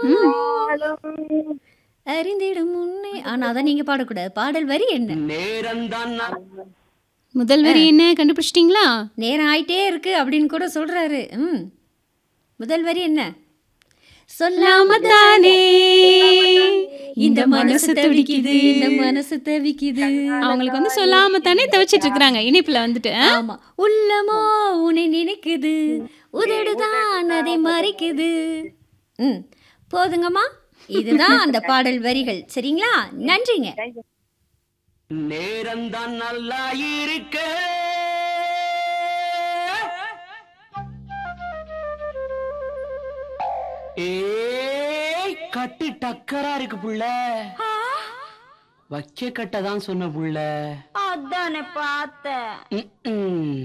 அறிந்திடும் முன்னே ஆனா அதை நீங்க பாடக்கூடாது பாடல் வரி என்ன நேரம்தான் முதல் வரி என்ன கண்டுபிடிச்சிட்டிங்களா நேரம் ஆயிட்டே இருக்கு அப்படின்னு கூட சொல்றாரு ம் முதல் வரி என்ன சொல்லாம தானே இந்த மனசு தவிக்குது இந்த மனசு தவிக்குது அவங்களுக்கு வந்து சொல்லாம தானே தவிச்சிட்டு இருக்கிறாங்க இணைப்புல வந்துட்டு ஆ? ஆமா உள்ளமோ உன்னை நினைக்குது உதடுதான் அதை மறைக்குது ம் போதுங்கம்மா இதுதான் அந்த பாடல் வரிகள் சரிங்களா நன்றிங்க நேரம்தான் நல்லா இருக்க ஏய் கட்டு டக்கரா இருக்கு புள்ள வைக்க கட்ட தான் சொன்ன புள்ள அதானே பார்த்தேன் ம்ம்.